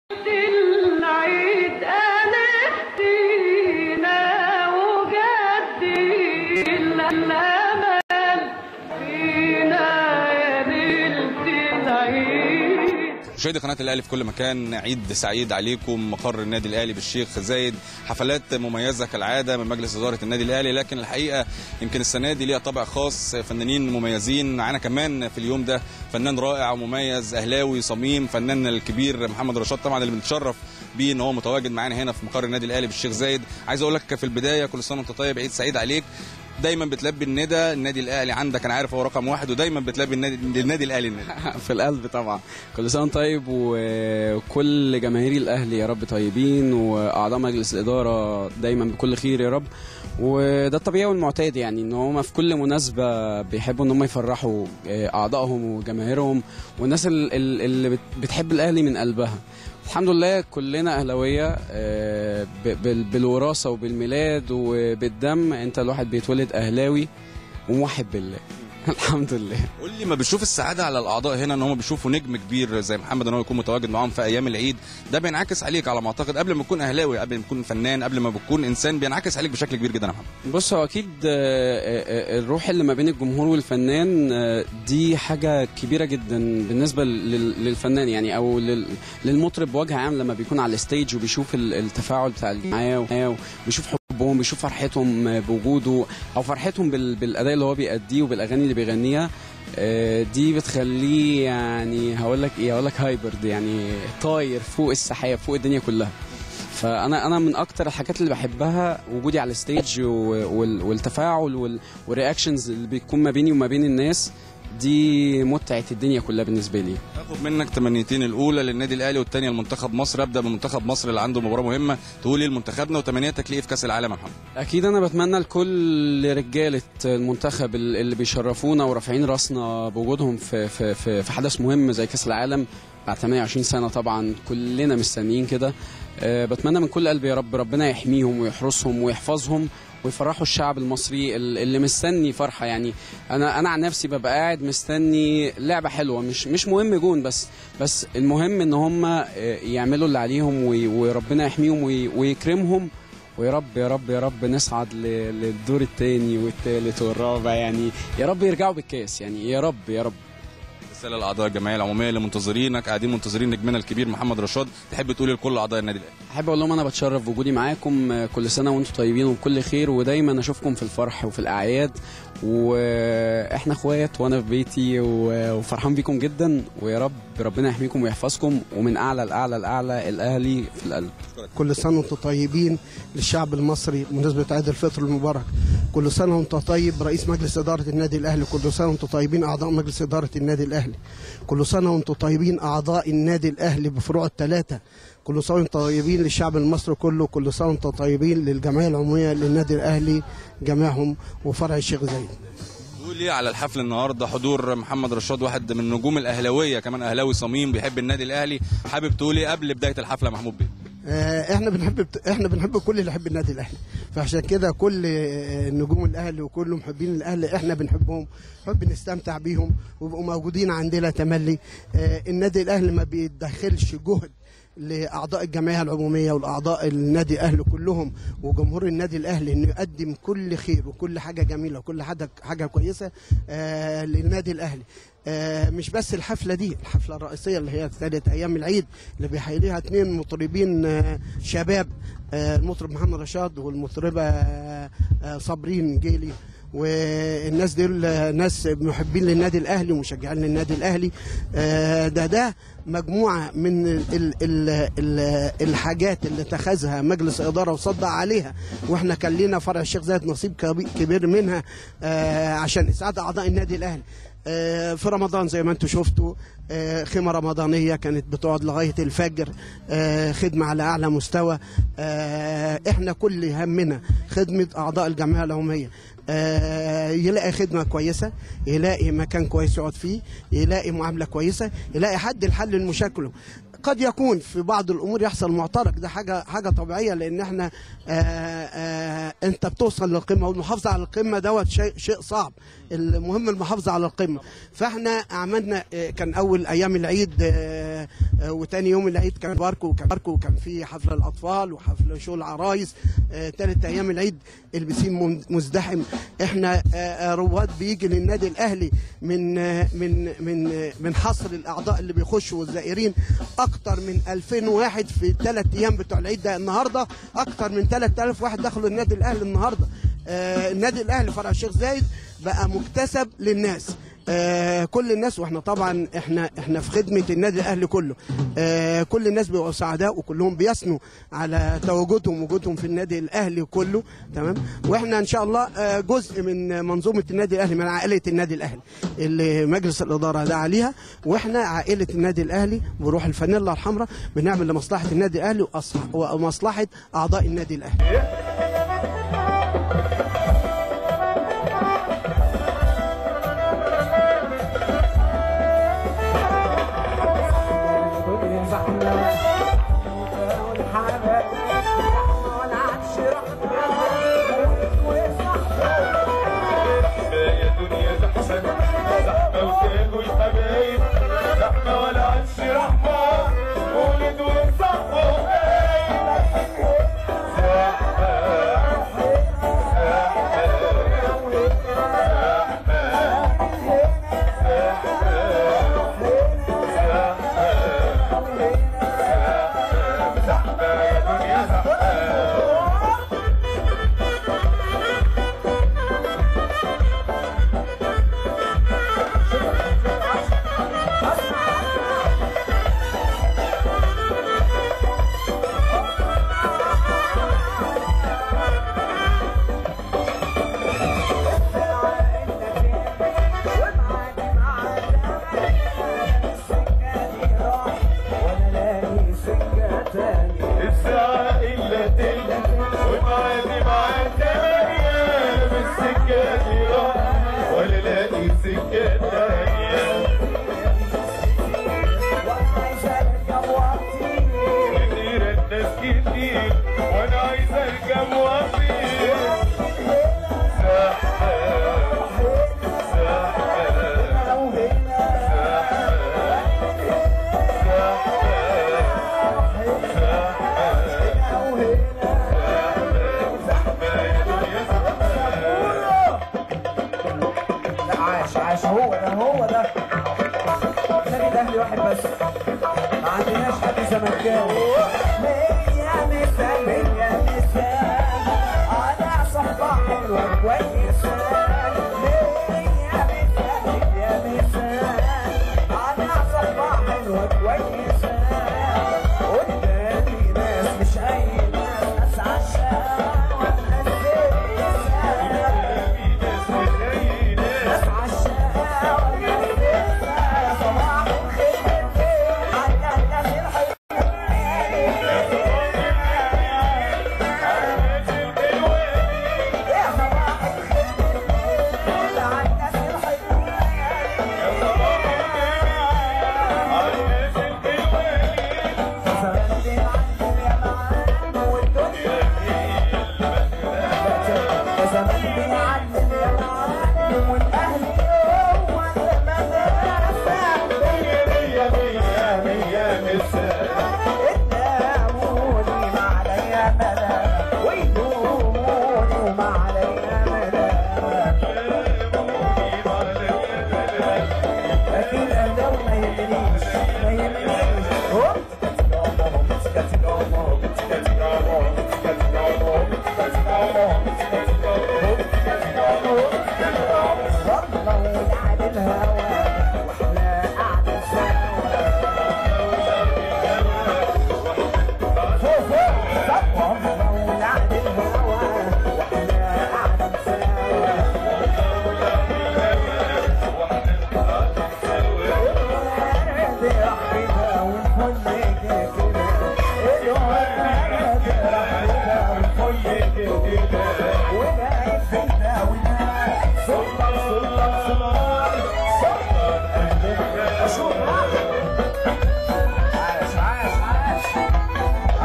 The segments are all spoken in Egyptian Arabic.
العيد أنا فينا وجدي الأمل فينا يا ليلة العيد مشاهدي قناه الاهلي في كل مكان عيد سعيد عليكم مقر النادي الاهلي بالشيخ زايد حفلات مميزه كالعاده من مجلس اداره النادي الاهلي لكن الحقيقه يمكن السنه دي ليها طابع خاص فنانين مميزين معانا كمان في اليوم ده فنان رائع ومميز اهلاوي صميم فنان الكبير محمد رشاد طبعا اللي بنتشرف بيه ان هو متواجد معانا هنا في مقر النادي الاهلي بالشيخ زايد عايز اقول لك في البدايه كل سنه وانت طيب عيد سعيد عليك دايما بتلبي الندى النادي الاهلي عندك انا عارف هو رقم واحد ودايما بتلبي النادي النادي الاهلي الندى في القلب طبعا كل سنه وأنت طيب وكل جماهير الاهلي يا رب طيبين واعضاء مجلس الاداره دايما بكل خير يا رب وده الطبيعي والمعتاد يعني ان هم في كل مناسبه بيحبوا ان هم يفرحوا اعضائهم وجماهيرهم والناس ال- ال- اللي بت- بتحب الاهلي من قلبها الحمد لله كلنا اهلاويه آه، ب- بال- بالوراثه وبالميلاد وبالدم انت الواحد بيتولد اهلاوي وموحد بالله الحمد لله قول لي ما بتشوف السعاده على الاعضاء هنا ان هم بيشوفوا نجم كبير زي محمد ان هو يكون متواجد معاهم في ايام العيد ده بينعكس عليك على ما اعتقد قبل ما تكون اهلاوي قبل ما تكون فنان قبل ما بتكون انسان بينعكس عليك بشكل كبير جدا يا محمد بص هو اكيد آه، آه، آه، الروح اللي ما بين الجمهور والفنان آه، دي حاجه كبيره جدا بالنسبه لل- للفنان يعني او لل- للمطرب بوجه عام لما بيكون على الستيج وبيشوف ال- التفاعل بتاع اللي معاه وبيشوف حبهم بيشوف فرحتهم آه، بوجوده او فرحتهم بال- بالاداء اللي هو بيأديه وبالاغاني اللي بيغنيها آه، دي بتخليه يعني هقول لك ايه هقول لك هايبرد يعني طاير فوق السحاب فوق الدنيا كلها فانا انا من اكتر الحاجات اللي بحبها وجودي على الستيج و- وال- والتفاعل وال- والرياكشنز اللي بيكون ما بيني وما بين الناس دي متعه الدنيا كلها بالنسبه لي اخد منك تمنيتين الاولى للنادي الاهلي والثانيه لمنتخب مصر ابدا بمنتخب مصر اللي عنده مباراه مهمه تقول ايه لمنتخبنا وتمنياتك ليه في كاس العالم يا محمد اكيد انا بتمنى لكل رجاله المنتخب ال- اللي بيشرفونا ورافعين راسنا بوجودهم في في في, في حدث مهم زي كاس العالم بعد 28 سنه طبعا كلنا مستنيين كده أه بتمنى من كل قلبي يا رب ربنا يحميهم ويحرسهم ويحفظهم ويفرحوا الشعب المصري ال- اللي مستني فرحه يعني انا انا عن نفسي ببقى قاعد مستني لعبه حلوه مش مش مهم جون بس بس المهم ان هم آه، يعملوا اللي عليهم وي- وربنا يحميهم وي- ويكرمهم ويا رب يا رب يا رب نصعد ل- للدور الثاني والثالث والرابع يعني يا رب يرجعوا بالكاس يعني يا رب يا رب رساله لاعضاء الجمعيه العموميه اللي منتظرينك قاعدين منتظرين نجمنا الكبير محمد رشاد تحب تقول لكل اعضاء النادي الاهلي احب اقول لهم انا بتشرف بوجودي معاكم آه، كل سنه وانتم طيبين وبكل خير ودايما اشوفكم في الفرح وفي الاعياد واحنا اخوات وانا في بيتي و- وفرحان بيكم جدا ويا رب ربنا يحميكم ويحفظكم ومن اعلى لاعلى لاعلى الاهلي في القلب كل سنة وانتم طيبين للشعب المصري بمناسبة عيد الفطر المبارك كل سنة وانت طيب رئيس مجلس إدارة النادي الأهلي كل سنة وانتم طيبين أعضاء مجلس إدارة النادي الأهلي كل سنة وانتم طيبين أعضاء النادي الأهلي بفروع الثلاثة كل سنة وانتم طيبين للشعب المصري كله كل سنة وانتم طيبين للجمعية العمومية للنادي الأهلي جميعهم وفرع الشيخ زايد تقول ايه على الحفل النهارده حضور محمد رشاد واحد من النجوم الاهلاويه كمان اهلاوي صميم بيحب النادي الاهلي حابب تقول ايه قبل بدايه الحفله يا محمود بيه آه، احنا بنحب احنا بنحب كل اللي يحب النادي الاهلي فعشان كده كل آه، نجوم الاهلي وكل محبين الاهلي احنا بنحبهم نحب نستمتع بيهم ويبقوا موجودين عندنا تملي آه، النادي الاهلي ما بيدخلش جهد لاعضاء الجمعيه العموميه والاعضاء النادي الاهلي كلهم وجمهور النادي الاهلي انه يقدم كل خير وكل حاجه جميله وكل حاجه حاجه كويسه آه، للنادي الاهلي آه، مش بس الحفله دي الحفله الرئيسيه اللي هي ثالث ايام العيد اللي بيحييها اثنين مطربين آه، شباب آه، المطرب محمد رشاد والمطربه آه، آه، صابرين جيلي والناس دول آه، ناس محبين للنادي الاهلي ومشجعين للنادي الاهلي آه، ده ده مجموعه من ال ال ال الحاجات اللي اتخذها مجلس اداره وصدق عليها واحنا كان لينا فرع الشيخ زايد نصيب كبي- كبير منها آه، عشان اسعاد اعضاء النادي الاهلي آه، في رمضان زي ما انتم شفتوا آه، خيمه رمضانيه كانت بتقعد لغايه الفجر آه، خدمه على اعلى مستوى آه، احنا كل همنا خدمه اعضاء الجمعيه العموميه آه، يلاقي خدمه كويسه يلاقي مكان كويس يقعد فيه يلاقي معامله كويسه يلاقي حد لحل المشاكله قد يكون في بعض الامور يحصل معترك ده حاجه حاجه طبيعيه لان احنا آآ آآ انت بتوصل للقمه والمحافظه على القمه دوت شيء شيء صعب المهم المحافظه على القمه فاحنا عملنا آه، كان اول ايام العيد آه، آه، وتاني يوم العيد كان باركو وكان باركو وكان في حفل الاطفال وحفل شو العرايس آه، تالت ايام العيد البسين مم- مزدحم احنا آه، آه، رواد بيجي للنادي الاهلي من آه، من من آه، من حصر الاعضاء اللي بيخشوا والزائرين اكتر من 2000 واحد في الثلاث ايام بتوع العيد ده النهارده اكتر من 3000 واحد دخلوا النادي الاهلي النهارده آه، النادي الاهلي فرع الشيخ زايد بقى مكتسب للناس آه كل الناس واحنا طبعا احنا احنا في خدمه النادي الاهلي كله آه كل الناس بيبقوا سعداء وكلهم بيثنوا على تواجدهم وجودهم في النادي الاهلي كله تمام واحنا ان شاء الله آه جزء من منظومه النادي الاهلي من عائله النادي الاهلي اللي مجلس الاداره دعا ليها واحنا عائله النادي الاهلي بروح الفانيلا الحمراء بنعمل لمصلحه النادي الاهلي وأصح- ومصلحه اعضاء النادي الاهلي يا دنيا زحمة زحمة وتاجوا الحبايب زحمة ولا عادش رحمة ولد وصحوا زحمة يا دنيا زحمة الساعة إلا تلت ومعادي مع الثمانية بالسكة دي راح ولا لاقي سكة تانية كتير الناس كتير وأنا عايز أركب وأطير زحمة لا عاش عاش هو ده هو ده النادي الاهلي واحد بس ما عندناش حد زملكاوي مية مثال مية مثال انا صحبة حلوة كويسة مية مثال مية مثال انا صحبة حلوة كويسة قدامي ناس مش اي ناس ناس عشان وناس زي ناس عشاء وناس صباح الخير على الناس الحلوة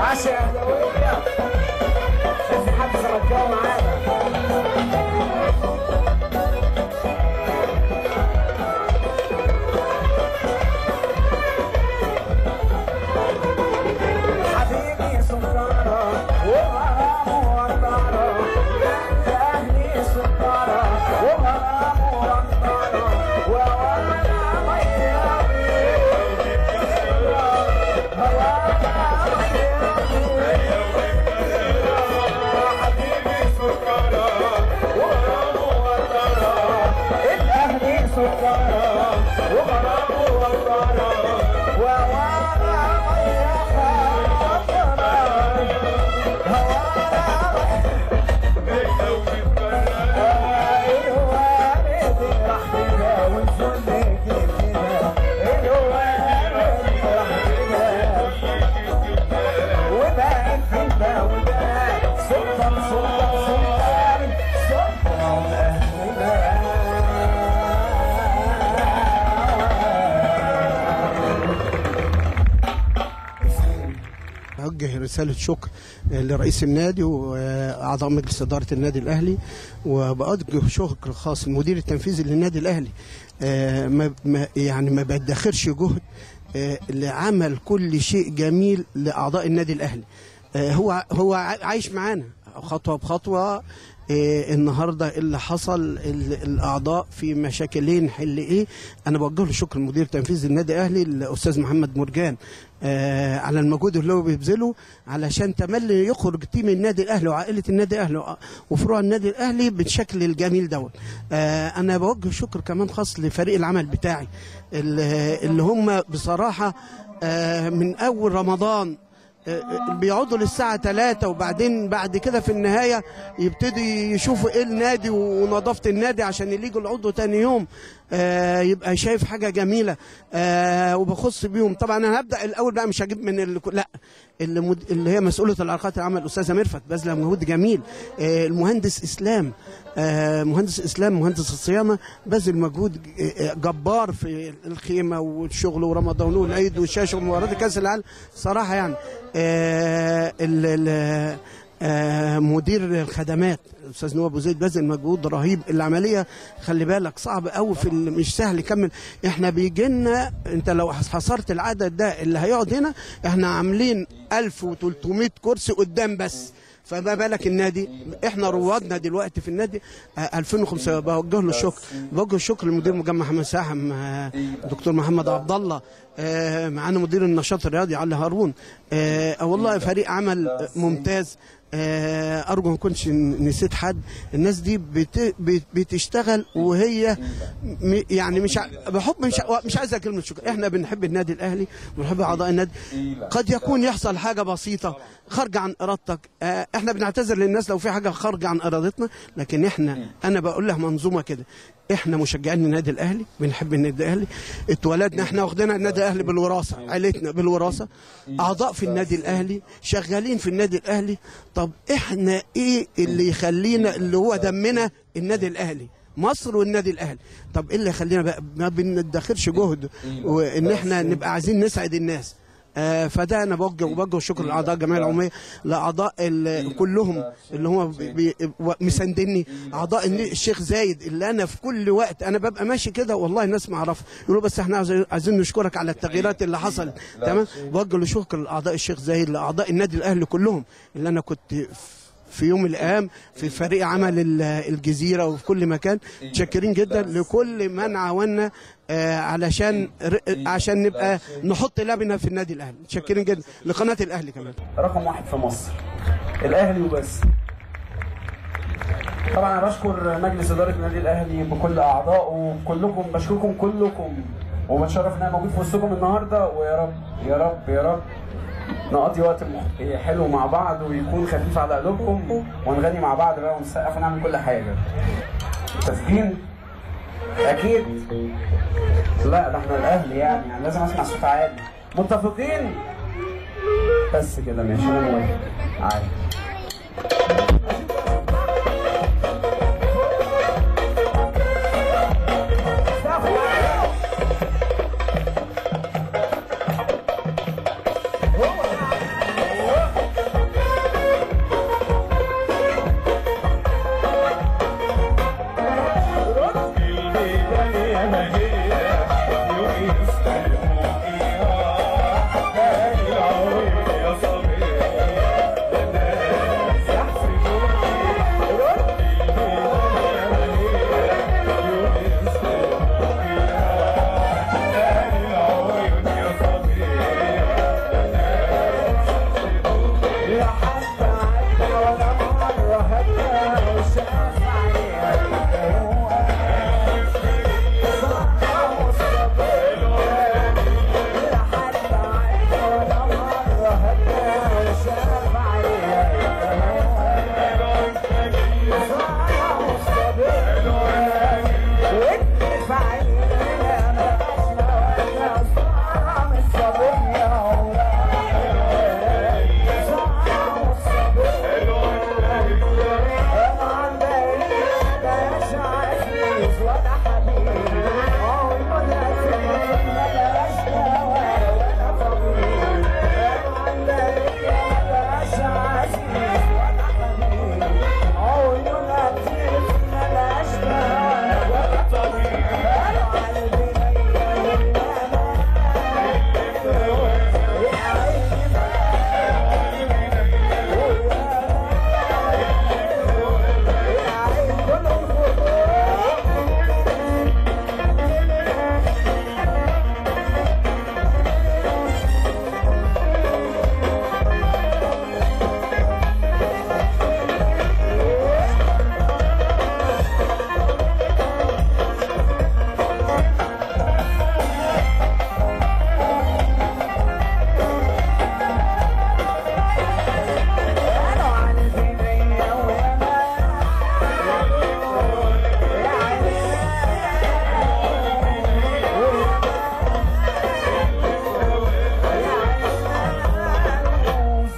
عشا يا اهلاويه شايف في حد زملكاوي معانا حبيبي سكرة وغرامه وطارة أهلي سكرة وغرامه وطارة وأنا ميامي حبيبي سكرة وغرامه وطرة الأهلي سكرة وغرامه وطرة وأنا ميامي ليلى ومتكررة الوالد راح تجاوز ظلمك كده الوالد راح تجاوز وبقت في الدولة سلطان سلطان سلطان سلطان أهلنا أوجه رسالة شكر لرئيس النادي وأعضاء مجلس إدارة النادي الأهلي وبأوجه شكر خاص المدير التنفيذي للنادي الأهلي آه، ما ما- يعني ما بيدخرش جهد آه، لعمل كل شيء جميل لأعضاء النادي الأهلي آه، هو هو عايش معانا خطوة بخطوة إيه النهارده اللي حصل ال- الاعضاء في مشاكلين نحل ايه انا بوجه له شكر المدير التنفيذي للنادي الاهلي الاستاذ محمد مرجان آه على المجهود اللي هو بيبذله علشان تملي يخرج تيم النادي الاهلي وعائله النادي الاهلي وع- وفروع النادي الاهلي بالشكل الجميل دوت آه انا بوجه شكر كمان خاص لفريق العمل بتاعي اللي اللي هم بصراحه آه من اول رمضان آه، بيقعدوا للساعة 3 وبعدين بعد كده في النهاية يبتدوا يشوفوا ايه النادي ونظافة النادي عشان اللي يجوا العضو تاني يوم آه، يبقى شايف حاجة جميلة آه، وبخص بيهم طبعا انا هبدأ الاول بقى مش هجيب من ال... لا اللي, مد... اللي هي مسؤولة العلاقات العامة الأستاذة ميرفت باذلة مجهود جميل آه، المهندس إسلام آه، مهندس إسلام مهندس الصيانة بذل مجهود آه، جبار في الخيمة والشغل ورمضان والعيد والشاشة ومباراة كأس العالم صراحة يعني آه، ال... ال... آه، مدير الخدمات الاستاذ نواب ابو زيد بذل مجهود رهيب العمليه خلي بالك صعب قوي في ال- مش سهل يكمل احنا بيجي لنا انت لو حصرت العدد ده اللي هيقعد هنا احنا عاملين 1300 كرسي قدام بس فما بالك النادي احنا روادنا دلوقتي في النادي آه، 2500 بوجه له الشكر بوجه الشكر للمدير مجمع محمد ساحم آه، دكتور محمد عبد الله آه، معانا مدير النشاط الرياضي علي هارون آه، والله فريق عمل ممتاز آه، ارجو ما كنتش نسيت حد الناس دي بت... بت... بتشتغل وهي م... يعني مش ع... بحب مش ع- مش عايز كلمه شكر احنا بنحب النادي الاهلي ونحب اعضاء النادي قد يكون يحصل حاجه بسيطه خارجه عن ارادتك آه، احنا بنعتذر للناس لو في حاجه خارجه عن ارادتنا لكن احنا انا بقول لها منظومه كده احنا مشجعين النادي الاهلي بنحب النادي الاهلي اتولدنا احنا واخدين النادي الاهلي بالوراثه عيلتنا بالوراثه اعضاء في النادي الاهلي شغالين في النادي الاهلي طب احنا ايه اللي يخلينا اللي هو دمنا النادي الاهلي مصر والنادي الاهلي طب ايه اللي يخلينا بقى ما بندخرش جهد وان احنا نبقى عايزين نسعد الناس آه فده انا بوجه وبوجه شكر لاعضاء الجمعيه العموميه لاعضاء ال- كلهم اللي هم بي- بي- مساندني اعضاء الني- الشيخ زايد اللي انا في كل وقت انا ببقى ماشي كده والله الناس ما اعرفها يقولوا بس احنا عايزين- عايزين نشكرك على التغييرات اللي حصلت تمام بوجه له شكر لاعضاء الشيخ زايد لاعضاء النادي الاهلي كلهم اللي انا كنت في- في يوم من الايام في فريق عمل ال- الجزيره وفي كل مكان متشكرين جدا لكل من عاونا آه، علشان ر- عشان نبقى نحط لبنه في النادي الاهلي متشكرين جدا لقناه الاهلي كمان رقم واحد في مصر الاهلي وبس طبعا انا بشكر مجلس اداره النادي الاهلي بكل اعضائه كلكم بشكركم كلكم وبتشرف ان انا موجود في وسطكم النهارده ويا رب يا رب يا رب نقضي وقت مح- حلو مع بعض ويكون خفيف على قلوبكم ونغني مع بعض بقى ونسقف ونعمل كل حاجه متفقين؟ اكيد لا ده احنا الاهلي يعني, يعني لازم اسمع صوت عالي متفقين؟ بس كده ماشي انا موافق عادي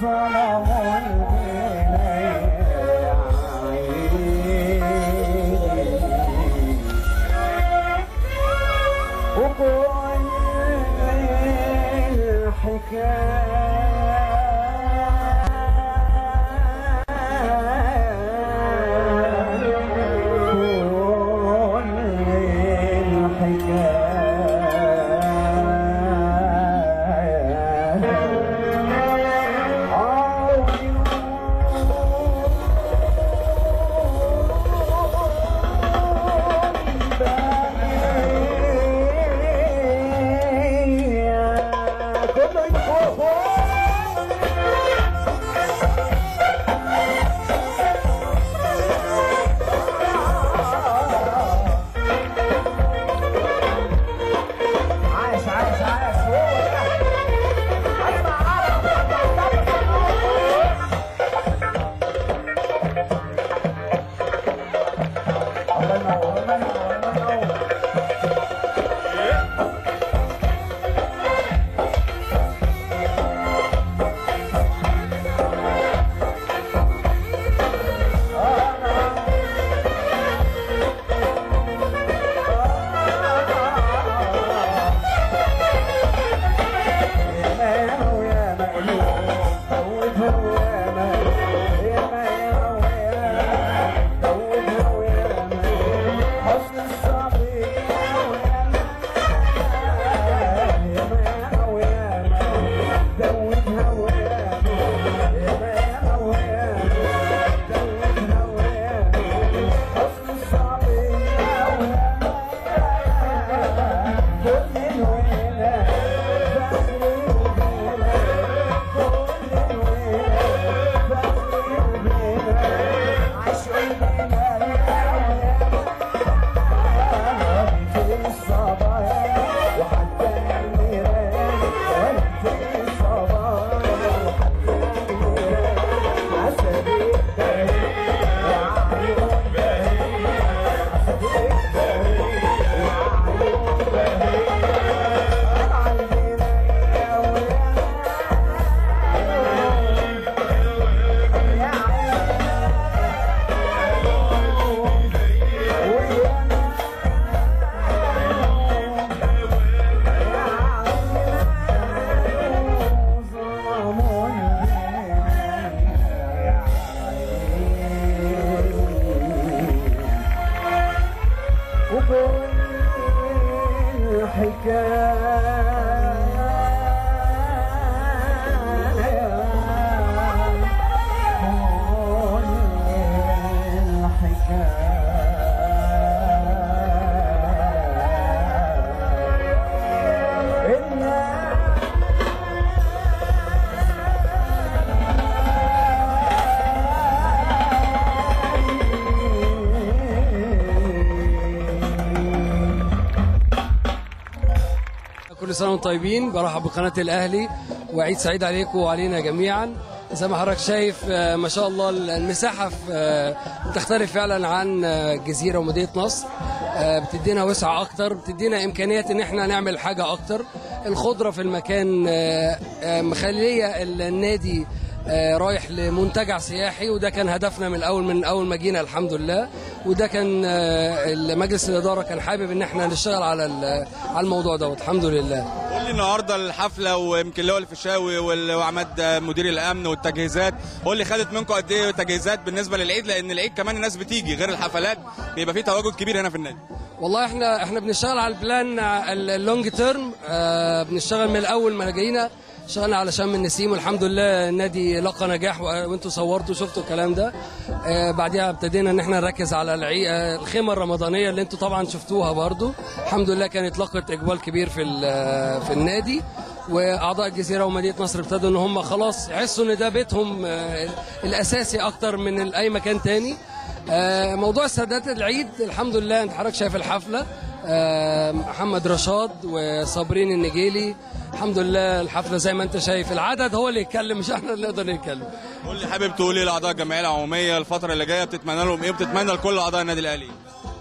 كل سنه وانتم طيبين برحب بقناه الاهلي وعيد سعيد عليكم وعلينا جميعا زي ما حضرتك شايف آه، ما شاء الله المساحه في آه، بتختلف فعلا عن آه، جزيره ومدينه نصر آه، بتدينا وسع اكتر بتدينا امكانيات ان احنا نعمل حاجه اكتر الخضره في المكان آه، آه، مخليه النادي آه، رايح لمنتجع سياحي وده كان هدفنا من الاول من اول ما جينا الحمد لله وده كان آه، مجلس الاداره كان حابب ان احنا نشتغل على ال- على الموضوع دوت الحمد لله قول لي النهارده الحفله ويمكن لواء الفيشاوي وال- وعماد مدير الامن والتجهيزات قول لي خدت منكم قد ايه تجهيزات بالنسبه للعيد لان العيد كمان الناس بتيجي غير الحفلات بيبقى فيه تواجد كبير هنا في النادي والله احنا احنا بنشتغل على البلان اللونج تيرم آه بنشتغل من الاول ما جينا اشتغلنا على شم النسيم والحمد لله النادي لقى نجاح و- وانتوا صورتوا شفتوا الكلام ده آه بعدها ابتدينا ان احنا نركز على العي... آه الخيمه الرمضانيه اللي انتوا طبعا شفتوها برضو الحمد لله كانت لقت اقبال كبير في ال- في النادي واعضاء الجزيره ومدينه نصر ابتدوا ان هم خلاص يحسوا ان ده بيتهم آه الاساسي اكتر من اي مكان تاني آه، موضوع السادات العيد الحمد لله انت حضرتك شايف الحفله آه، محمد رشاد وصابرين النجيلي الحمد لله الحفله زي ما انت شايف العدد هو اللي يتكلم مش احنا اللي نقدر نتكلم قول لي حابب تقول ايه لاعضاء الجمعيه العموميه الفتره اللي جايه بتتمنى لهم ايه وبتتمنى لكل اعضاء النادي الاهلي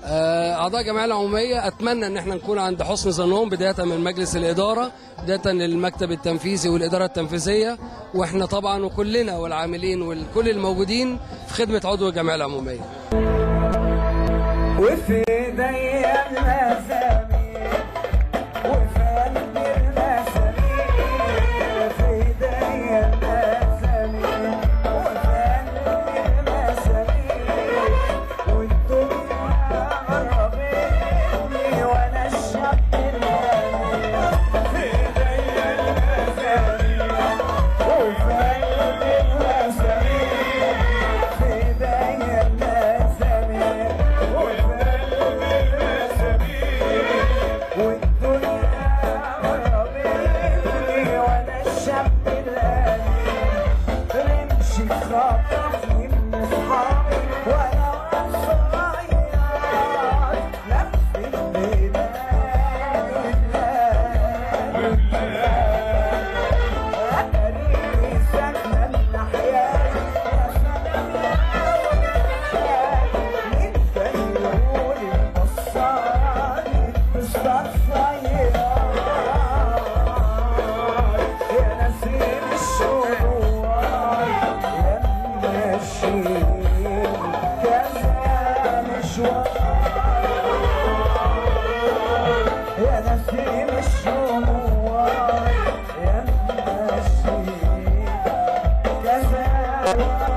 آه، اعضاء الجمعيه العموميه اتمنى ان احنا نكون عند حسن ظنهم بدايه من مجلس الاداره بدايه للمكتب التنفيذي والاداره التنفيذيه واحنا طبعا وكلنا والعاملين وكل الموجودين في خدمه عضو الجمعيه العموميه وفي ايديا المسامير وفي قلبي المسامير في ايديا المسامير وفي قلبي المسامير والدنيا قربتني وانا الشاب الامير في ايديا المسامير وفي قلبي المسامير في ايديا المسامير وفي قلبي المسامير والدنيا قربتني وانا الشاب الامير رمشي خطفني من اصحابي وانا صغير لف البلاد أتريني ساكنة الأحياء يا سلام يا ولاد مين كان يقول البصاري مستقصير يا نسيم الشوار يا ماشيين كذا مشوار يا نسيم الشوار يا ماشيين كذا